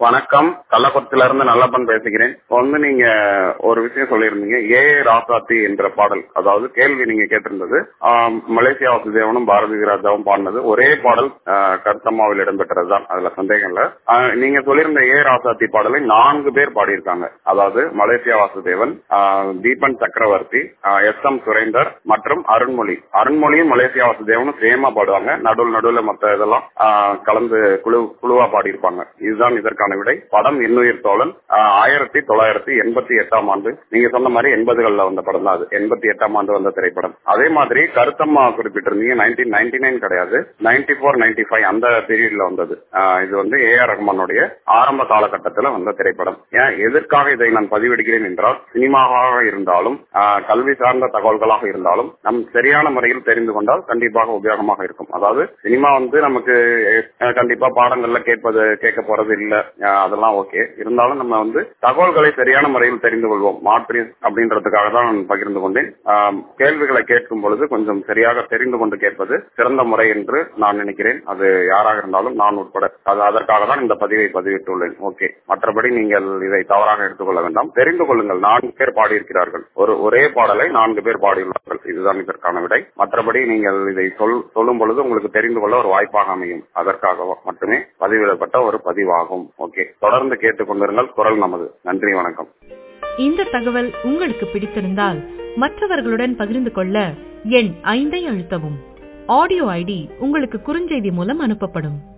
வணக்கம் கள்ளக்குளத்துல இருந்து நல்லப்பன் பேசுகிறேன் இப்போ வந்து நீங்க ஒரு விஷயம் சொல்லியிருந்தீங்க ஏ ராசாத்தி என்ற பாடல் அதாவது கேள்வி நீங்க கேட்டிருந்தது ஆம், மலேசியா வாசுதேவனும் பாரதி ராஜாவும் பாடினது ஒரே பாடல் ஆ, கருத்தம்மாவில் இடம்பெற்றதுதான் அதுல சந்தேகம் இல்ல ஆ, நீங்க சொல்லியிருந்த ஏ ராசாத்தி பாடலை நான்கு பேர் பாடியிருக்காங்க அதாவது மலேசியா வாசுதேவன் ஆ, தீபன் சக்கரவர்த்தி எஸ் எம் சுரேந்தர் மற்றும் அருண்மொழி அருண்மொழியும் மலேசியா வாசுதேவனும் சேமா பாடுவாங்க நடுவில் நடுவில் மத்த இதெல்லாம் ஆ, கலந்து குழு குழுவா பாடியிருப்பாங்க இதுதான் இதற்கான விடை படம் இன்னுயிர் தோழன் ஆ, ஆயிரத்தி தொள்ளாயிரத்தி எண்பத்தி எட்டாம் ஆண்டு நீங்க சொன்ன மாதிரி எண்பதுகள்ல வந்த படம் தான் அது எண்பத்தி எட்டாம் ஆண்டு வந்த திரைப்படம் அதே மாதிரி கருத்தம்மா குறிப்பிட்டிருந்தீங்க நைன்டீன் நைன்டி நைன் கிடையாது நைன்டி ஃபோர் நைன்டி ஃபைவ் அந்த பீரியட்ல வந்தது ஆ, இது வந்து ஏ ஆர் ரஹ்மானுடைய ஆரம்ப காலகட்டத்தில் வந்த திரைப்படம் ஏன் எதற்காக இதை நான் பதிவிடுகிறேன் என்றால் சினிமாவாக இருந்தாலும் ஆ, கல்வி சார்ந்த தகவல்களாக இருந்தாலும் நம் சரியான முறையில் தெரிந்து கொண்டால் கண்டிப்பாக உபயோகமாக இருக்கும் அதாவது சினிமா வந்து நமக்கு அஹ், கண்டிப்பா பாடங்கள்ல கேட்பது கேட்க போறது இல்ல அஹ், அதெல்லாம் ஓகே இருந்தாலும் நம்ம வந்து தகவல்களை சரியான முறையில் தெரிந்து கொள்வோம் மாற்றி அப்படின்றதுக்காக தான் நான் பகிர்ந்து கொண்டேன் ஆம், கேள்விகளை கேட்கும் பொழுது கொஞ்சம் சரியாக தெரிந்து கொண்டு கேட்பது சிறந்த முறை என்று நான் நினைக்கிறேன் அது யாராக இருந்தாலும் நான் உட்பட அது அதற்காக தான் இந்த பதிவை பதிவிட்டுள்ளேன் ஓகே மற்றபடி நீங்கள் இதை தவறாக எடுத்துக்கொள்ள வேண்டாம் தெரிந்து கொள்ளுங்கள் நான்கு பேர் பாடியிருக்கிறார்கள் ஒரு ஒரே பாடலை நான்கு பேர் பாடியுள்ளார்கள் இதுதான் இதற்கான விடை மற்றபடி நீங்கள் இதை சொல் சொல்லும் பொழுது உங்களுக்கு தெரிந்து கொள்ள ஒரு வாய்ப்பாக அமையும் அதற்காக மட்டுமே பதிவிடப்பட்ட ஒரு பதிவாகும் ஓகே தொடர்ந்து கேட்டுக்கொண்டிருங்கள் குரல் நமது நன்றி வணக்கம் இந்த தகவல் உங்களுக்கு பிடித்திருந்தால் மற்றவர்களுடன் பகிர்ந்து கொள்ள எண் ஐந்தை அழுத்தவும் ஆடியோ ஐடி உங்களுக்கு குறுஞ்செய்தி மூலம் அனுப்பப்படும்